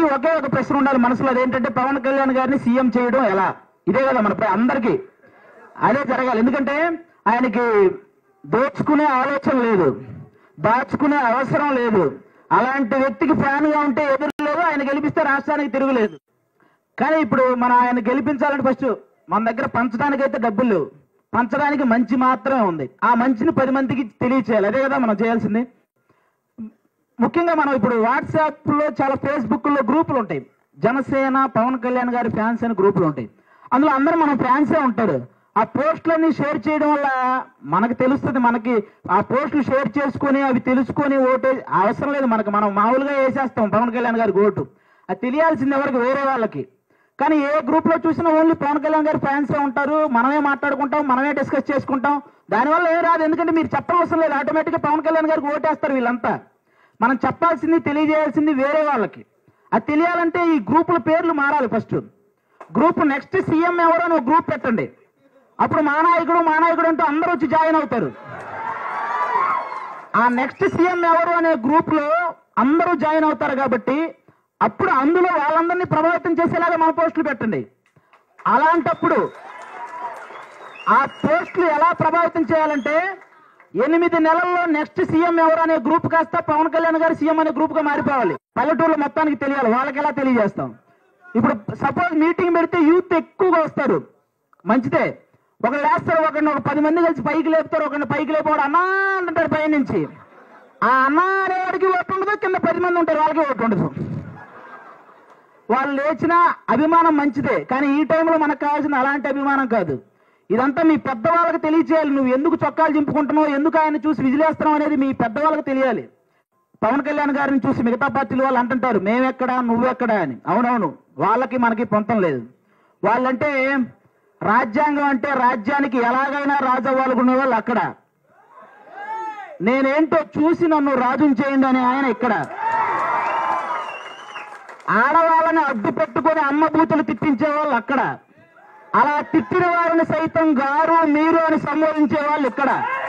అందరికీ ఒకే ఒక ప్రశ్న ఉండాలి మనసులో అదేంటంటే పవన్ కళ్యాణ్ గారిని సీఎం చేయడం ఎలా ఇదే కదా మన ప్ర- అందరికీ అదే జరగాలి ఎందుకంటే ఆయనకి దోచుకునే ఆలోచన లేదు దాచుకునే అవసరం లేదు అలాంటి వ్యక్తికి ఫ్యాన్ గా ఉంటే ఎదురు లేదు ఆయన గెలిపిస్తే రాష్ట్రానికి తిరుగులేదు కానీ ఇప్పుడు మనం ఆయన గెలిపించాలంటే ఫస్ట్ మన దగ్గర పంచడానికి అయితే డబ్బులు లేవు పంచడానికి మంచి మాత్రమే ఉంది ఆ మంచిని పది మందికి తెలియచేయాలి అదే కదా మనం చేయాల్సింది ముఖ్యంగా మనం ఇప్పుడు వాట్సాప్ లో చాలా ఫేస్బుక్ లో గ్రూపులు ఉంటాయి జనసేన పవన్ కళ్యాణ్ గారి ఫ్యాన్స్ అని గ్రూపులు ఉంటాయి అందులో అందరూ మన ఫ్యాన్సే ఉంటారు ఆ పోస్టులన్నీ షేర్ చేయడం వల్ల మనకు తెలుస్తుంది మనకి ఆ పోస్టులు షేర్ చేసుకొని అవి తెలుసుకొని ఓటు అవసరం లేదు మనకు మనం మామూలుగా వేసేస్తాం పవన్ కళ్యాణ్ గారికి ఓటు అది తెలియాల్సింది ఎవరికి వేరే వాళ్ళకి కానీ ఏ గ్రూప్ లో చూసినా ఓన్లీ పవన్ కళ్యాణ్ గారి ఫ్యాన్సే ఉంటారు మనమే మాట్లాడుకుంటాం మనమే డిస్కస్ చేసుకుంటాం దానివల్ల ఏం రాదు ఎందుకంటే మీరు చెప్పనవసరం లేదు ఆటోమేటిక్గా పవన్ కళ్యాణ్ గారికి ఓటేస్తారు వీళ్ళంతా మనం చెప్పాల్సింది తెలియజేయాల్సింది వేరే వాళ్ళకి అది తెలియాలంటే ఈ గ్రూపుల పేర్లు మారాలి ఫస్ట్ గ్రూప్ నెక్స్ట్ సీఎం ఎవరు అని ఒక గ్రూప్ పెట్టండి అప్పుడు మా నాయకుడు మా నాయకుడు అంటూ అందరూ వచ్చి జాయిన్ అవుతారు ఆ నెక్స్ట్ సీఎం ఎవరు అనే గ్రూప్ లో అందరూ జాయిన్ అవుతారు కాబట్టి అప్పుడు అందులో వాళ్ళందరినీ ప్రభావితం చేసేలాగా మన పోస్టులు పెట్టండి అలాంటప్పుడు ఆ పోస్టులు ఎలా ప్రభావితం చేయాలంటే ఎనిమిది నెలల్లో నెక్స్ట్ సీఎం ఎవరు అనే గ్రూప్ కాస్త పవన్ కళ్యాణ్ గారు సీఎం అనే గ్రూప్ గా మారిపోవాలి పల్లెటూరులో మొత్తానికి తెలియాలి వాళ్ళకి ఎలా తెలియజేస్తాం ఇప్పుడు సపోజ్ మీటింగ్ పెడితే యూత్ ఎక్కువగా వస్తారు మంచిదే ఒకరు లేస్తారు ఒకరిని ఒక పది మంది కలిసి పైకి లేపుతారు ఒకరిని పైకి లేపవాడు అన్నా అంటారు పై నుంచి ఆ అన్నా అనేవాడికి ఓటు ఉండదు కింద పది మంది ఉంటారు వాళ్ళకి ఓటు ఉండదు వాళ్ళు లేచిన అభిమానం మంచిదే కానీ ఈ టైంలో మనకు కావాల్సిన అలాంటి అభిమానం కాదు ఇదంతా మీ పెద్దవాళ్ళకి తెలియచేయాలి నువ్వు ఎందుకు చొక్కాలు చింపుకుంటున్నావు ఎందుకు ఆయన చూసి విజిలేస్తున్నావు అనేది మీ పెద్దవాళ్ళకి తెలియాలి పవన్ కళ్యాణ్ గారిని చూసి మిగతా పార్టీల వాళ్ళు అంటుంటారు మేమెక్కడా నువ్వెక్కడా అని అవునవును వాళ్ళకి మనకి పొంతం లేదు వాళ్ళంటే రాజ్యాంగం అంటే రాజ్యానికి ఎలాగైనా రాజు అవ్వాలనుకునే వాళ్ళు అక్కడ నేనేంటో చూసి నన్ను రాజుని చేయండి అని ఆయన ఇక్కడ ఆడవాళ్ళని అడ్డు పెట్టుకొని అమ్మ బూతులు తిట్టించే వాళ్ళు అక్కడ అలా తిట్టిన వారిని సైతం గారు మీరు అని సంబోధించే వాళ్ళు ఇక్కడ